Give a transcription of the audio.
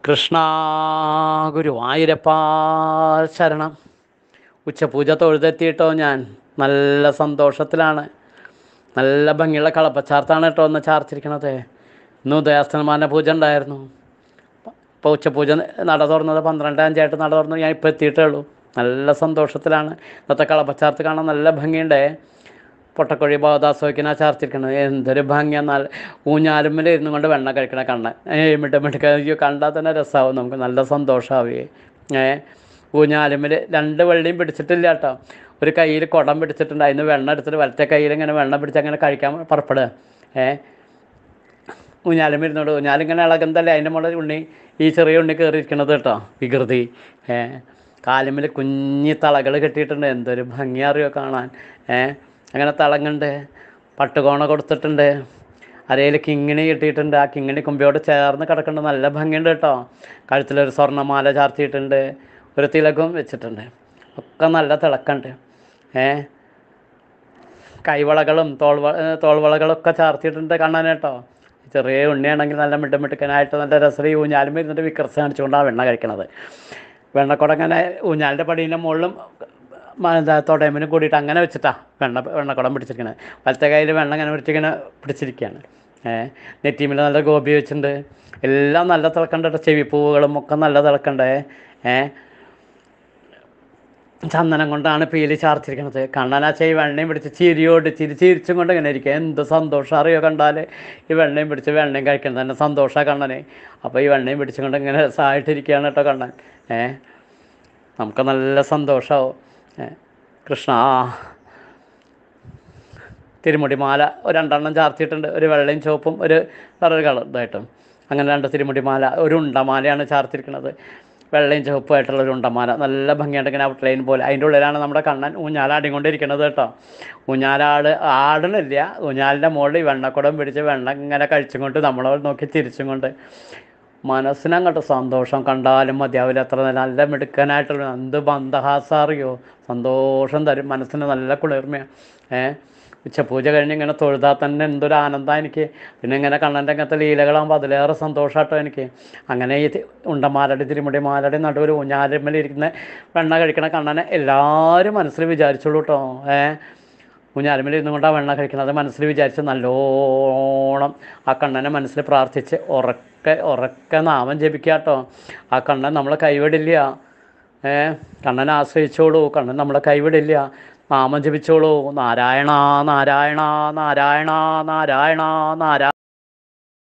കൃഷ്ണ ഗുരുവായൂരപ്പ ശരണം ഉച്ചപൂജ തൊഴുതെത്തിയിട്ടോ ഞാൻ നല്ല സന്തോഷത്തിലാണ് നല്ല ഭംഗിയുള്ള കളപ്പച്ചാർത്താണ് കേട്ടോ ഒന്ന് ചാർത്തിരിക്കണത് ഇന്ന് ഉദയാസ്തമാന പൂജ ഉണ്ടായിരുന്നു ഇപ്പോൾ ഉച്ചപൂജ നട തുറന്നത് പന്ത്രണ്ട് അഞ്ചായിട്ട് നട തുറന്നു ഞാൻ ഇപ്പോൾ എത്തിയിട്ടേ ഉള്ളൂ നല്ല സന്തോഷത്തിലാണ് ഇന്നത്തെ കളപ്പച്ചാർത്ത് കാണാൻ നല്ല ഭംഗിയുണ്ടേ പൊട്ടക്കൊഴി ബോധാസോക്കിനാ ചാർത്തിരിക്കണത് എന്തൊരു ഭംഗിയെന്നാൽ ഊഞ്ഞാലുമ്മൽ ഇരുന്നു കൊണ്ട് വെണ്ണ കഴിക്കണ കണ്ണ ഏ മിട്ട മിട്ട അയ്യോ കണ്ടാൽ തന്നെ രസമാവും നമുക്ക് നല്ല സന്തോഷമാവുകയെ ഏ ഊഞ്ഞാലുമ്മൽ രണ്ട് വെള്ളിയും പിടിച്ചിട്ടില്ല കേട്ടോ ഒരു കയ്യിൽ കുടം പിടിച്ചിട്ടുണ്ട് അതിന് വെണ്ണ എടുത്തിട്ട് വലത്തെ കയ്യിൽ ഇങ്ങനെ വെണ്ണ പിടിച്ച് അങ്ങനെ കഴിക്കാൻ പുറപ്പെടുക ഏ ഊഞ്ഞാലും ഇരുന്നോട് ഊഞ്ഞാലിങ്ങനെ ഇളകുന്നതല്ലേ അതിൻ്റെ മുകളിൽ ഉണ്ണി ഈ ചെറിയ ഉണ്ണി കയറിയിരിക്കണത് കേട്ടോ വികൃതി ഏ കാലുമ്മിൽ കുഞ്ഞി തളകൾ കെട്ടിയിട്ടുണ്ട് എന്തൊരു ഭംഗി അറിയോ കാണാൻ ഏ അങ്ങനെ തളങ്ങുണ്ട് പട്ടുകോണ കൊടുത്തിട്ടുണ്ട് അരയിൽ കിങ്ങിണി കിട്ടിയിട്ടുണ്ട് ആ കിങ്ങിണി കുമ്പിയോട് ചേർന്ന് കിടക്കുന്നുണ്ട് നല്ല ഭംഗിയുണ്ട് കേട്ടോ കഴുത്തിലൊരു സ്വർണ്ണമാല ചാർത്തിയിട്ടുണ്ട് ഒരു തിലകവും വെച്ചിട്ടുണ്ട് ഒക്കെ നല്ല തിളക്കമുണ്ട് ഏ കൈവളകളും തോൾവ തോൾവളകളൊക്കെ ചാർത്തിയിട്ടുണ്ട് കാണാൻ കേട്ടോ ചെറിയ ഉണ്ണിയാണെങ്കിൽ നല്ല മിട്ടുമിട്ടുക്കനായിട്ട് നല്ല രസറി ഊഞ്ഞാലും ഇരുന്നിട്ട് വിക്രസ് കാണിച്ചുകൊണ്ടാണ് വെണ്ണ കഴിക്കണത് വെണ്ണക്കുട ഇങ്ങനെ ഊഞ്ഞാലിൻ്റെ പടീൻ്റെ മുകളിലും മ- എന്താ തൊടയമ്മിനും കൂടിയിട്ട് അങ്ങനെ വെച്ചിട്ടാ വെണ്ണ വെണ്ണക്കുടം പിടിച്ചിരിക്കണത് വലത്തെ കയ്യിൽ വെണ്ണ ഇങ്ങനെ പിടിച്ചിങ്ങനെ പിടിച്ചിരിക്കുകയാണ് ഏഹ് നെറ്റീമിൽ നല്ല ഗോപി വെച്ചിട്ടുണ്ട് എല്ലാം നല്ല തിളക്കണ്ട കേട്ടോ ചെവിപ്പൂവുകളും ഒക്കെ നല്ല തിളക്കണ്ടേ ഏഹ് ചന്ദനം കൊണ്ടാണ് പീലി ചാർത്തിരിക്കണത് കണ്ണൻ ആ ചെവി വെണ്ണയും പിടിച്ച് ചിരിയോട് ചിരി ചിരിച്ചും കൊണ്ട് ഇങ്ങനെ ഇരിക്കുക എന്ത് സന്തോഷം അറിയോ കണ്ടാൽ ഈ വെണ്ണയും പിടിച്ച് വെണ്ണയും കഴിക്കുന്നത് തന്നെ സന്തോഷമാണ് കണ്ണനെ അപ്പോൾ ഈ വെണ്ണയും പിടിച്ചും കൊണ്ട് ഇങ്ങനെ രസമായിട്ടിരിക്കുകയാണ് കേട്ടോ കണ്ണൻ ഏ നമുക്ക് നല്ല സന്തോഷമാവും ഏ കൃഷ്ണ തിരുമുടി മാല ഒരു രണ്ടെണ്ണം ചാർത്തിയിട്ടുണ്ട് ഒരു വെള്ളയും ചുവപ്പും ഒരു വേറൊരു കളർ ഇതായിട്ടും അങ്ങനെ രണ്ട് തിരുമുടി മാല ഒരു ഉണ്ടമാലയാണ് ചാർത്തിരിക്കുന്നത് വെള്ളയും ചുവപ്പുമായിട്ടുള്ള ഒരു ഉണ്ടമാല നല്ല ഭംഗിയായിട്ട് ഇങ്ങനെ ഔട്ട്ലൈൻ പോലെ അതിൻ്റെ ഉള്ളിലാണ് നമ്മുടെ കണ്ണൻ ഊഞ്ഞാലാടിക്കൊണ്ടിരിക്കുന്നത് കേട്ടോ ഊഞ്ഞാലാട് ആടണില്ല ഊഞ്ഞാലിൻ്റെ മുകളിൽ ഈ വെണ്ണക്കുടം പിടിച്ച് വെണ്ണ ഇങ്ങനെ കഴിച്ചും കൊണ്ട് നമ്മളെ നോക്കി ചിരിച്ചും കൊണ്ട് മനസ്സിനങ്ങോട്ട് സന്തോഷം കണ്ടാലും മതിയാവില്ല അത്ര നല്ല നല്ല മിടുക്കനായിട്ടുള്ള എന്ത് ബന്ധഹാസം അറിയോ സന്തോഷം തരും മനസ്സിന് നല്ല കുളിർമയാണ് ഏ ഉച്ചപൂജ കഴിഞ്ഞ് ഇങ്ങനെ തൊഴുതാൽ തന്നെ എന്തൊരു ആനന്ദമാണ് എനിക്ക് പിന്നെ ഇങ്ങനെ കണ്ണൻ്റെ അങ്ങനത്തെ ലീലകളാകുമ്പോൾ അതിലേറെ സന്തോഷമാട്ടോ എനിക്ക് അങ്ങനെ ഈ തി- ഉണ്ടമാലടി തിരുമുടി മാലടി നടുവിൽ ഊഞ്ഞാലുമ്മലിരിക്കുന്ന വെണ്ണ കഴിക്കണ കണ്ണനെ എല്ലാവരും മനസ്സിൽ വിചാരിച്ചോളൂ കേട്ടോ ഏ ഊഞ്ഞാലുമ്മൽ ഇരുന്നു കൊണ്ടാണ് വെണ്ണ കഴിക്കുന്നത് മനസ്സിൽ വിചാരിച്ച് നല്ലോണം ആ കണ്ണനെ മനസ്സിൽ പ്രാർത്ഥിച്ച് ഉറക്കെ ഉറക്കെ നാമം ജപിക്കുക കേട്ടോ ആ കണ്ണൻ നമ്മളെ കൈവിടില്ല ഏ കണ്ണനെ ആശ്രയിച്ചോളൂ കണ്ണൻ നമ്മളെ കൈവിടില്ല നാമം ജപിച്ചോളൂ നാരായണ നാരായണ നാരായണ നാരായണ നാരായണ